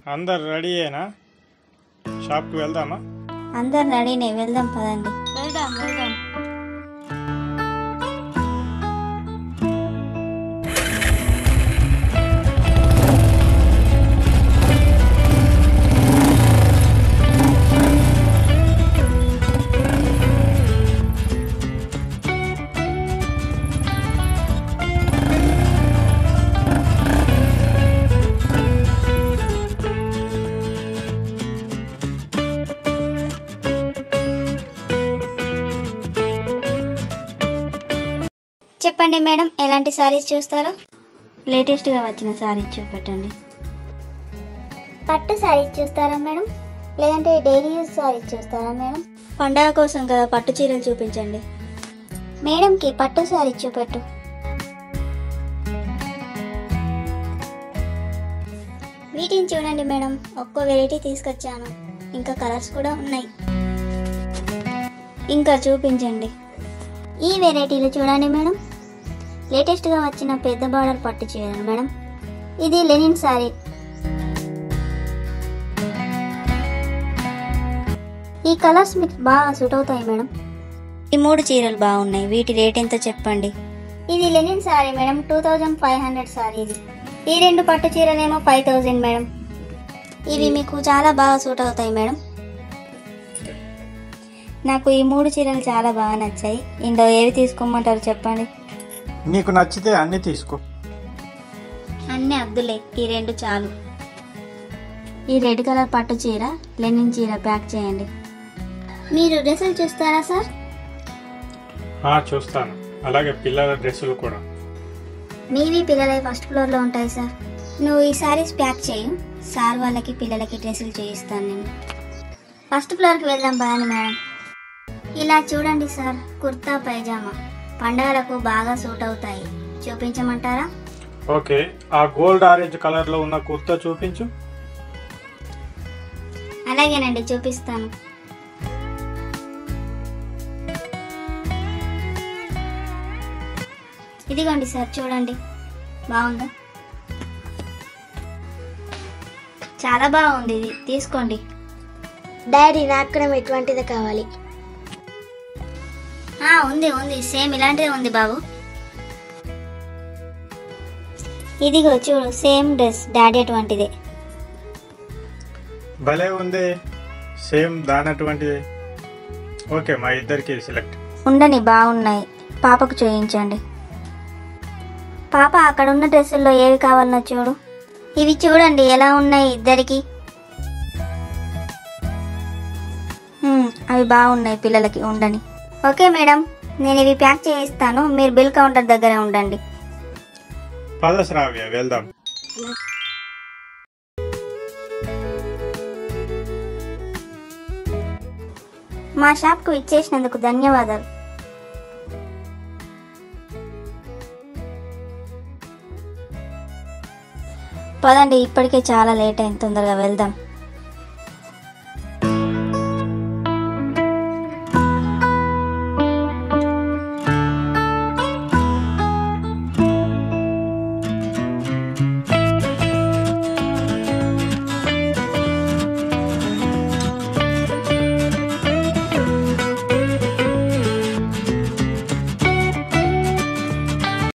అందరు రెడీ అయినా షాప్కి వెళ్దామా అందరు రెడీనే వెళ్దాం పదండి వెళ్దాం వెళ్దాం చెప్పండి మేడం ఎలాంటి సారీస్ చూస్తారో లేటెస్ట్గా వచ్చిన సారీస్ చూపెట్టండి పట్టు సారీస్ చూస్తారా మేడం లేదంటే డైలీ యూజ్ సారీస్ చూస్తారా మేడం పండగ కోసం కదా పట్టు చీరలు చూపించండి మేడంకి పట్టు సారీ చూపెట్టు వీటిని చూడండి మేడం ఒక్కో వెరైటీ తీసుకొచ్చాను ఇంకా కలర్స్ కూడా ఉన్నాయి ఇంకా చూపించండి ఈ వెరైటీలు చూడండి మేడం లేటెస్ట్గా వచ్చిన పెద్ద బార్డర్ పట్టు చీరలు మేడం ఇది లెనిన్ సారీ ఈ కలర్స్ మీకు బాగా సూట్ అవుతాయి మేడం ఈ మూడు చీరలు బాగున్నాయి వీటి రేట్ ఎంతో చెప్పండి ఇది linen sorry madam two thousand five hundred sorry ఇది ఈ రెండు పట్టు చీరలేమో ఫైవ్ థౌజండ్ మేడం ఇవి మీకు చాలా బాగా సూట్ అవుతాయి మేడం నాకు ఈ మూడు చీరలు చాలా బాగా నచ్చాయి ఇందులో ఏవి తీసుకోమంటారు చెప్పండి నీకు నచ్చితే అన్నీ తీసుకో అన్నీ అద్దులే ఈ రెండు చాలు ఈ రెడ్ కలర్ పట్టు చీర లెనిన్ చీర ప్యాక్ చేయండి మీరు డ్రెస్సులు చూస్తారా సార్ ఆ, చూస్తాను అలాగే పిల్లల డ్రెస్సులు కూడా మీవి పిల్లలై ఫస్ట్ ఫ్లోర్లో ఉంటాయి సార్ నువ్వు ఈ సారీస్ ప్యాక్ చేయు సార్ వాళ్ళకి పిల్లలకి డ్రెస్సులు చేయిస్తాను నేను ఫస్ట్ ఫ్లోర్కి వెళ్దాం పదండి మేడం ఇలా చూడండి సార్ కుర్తా పైజామా పండగలకు బాగా సూట్ అవుతాయి చూపించమంటారా ఓకే ఆ గోల్డ్ ఆరెంజ్ కలర్లో ఉన్న కుర్తా చూపించు అలాగేనండి చూపిస్తాను ఇదిగోండి సార్ చూడండి బాగుందా చాలా బాగుంది ఇది తీసుకోండి డాడీ నాకు కూడా ఎటువంటిది కావాలి ఆ, ఉంది ఉంది సేమ్ ఇలాంటిదే ఉంది బాబు ఇదిగో చూడు సేమ్ డ్రెస్ డాడీ అటువంటిదే భలే ఉంది సేమ్ దానటువంటిది ఓకే మా ఇద్దరికి సెలెక్ట్ ఉండని బాగున్నాయి పాపకు చూయించండి పాప అక్కడ ఉన్న డ్రెస్సుల్లో ఏవి కావాలన్నా చూడు ఇవి చూడండి ఎలా ఉన్నాయి ఇద్దరికి హ్మ్, అవి బాగున్నాయి పిల్లలకి ఉండని ఓకే మేడం నేను ఇవి ప్యాక్ చేయిస్తాను మీరు బిల్ కౌంటర్ దగ్గర ఉండండి పద శ్రావ్య వెళ్దాం మా షాప్కు ఇచ్చేసినందుకు ధన్యవాదాలు పదండి ఇప్పటికే చాలా లేట్ అయింది తొందరగా వెళ్దాం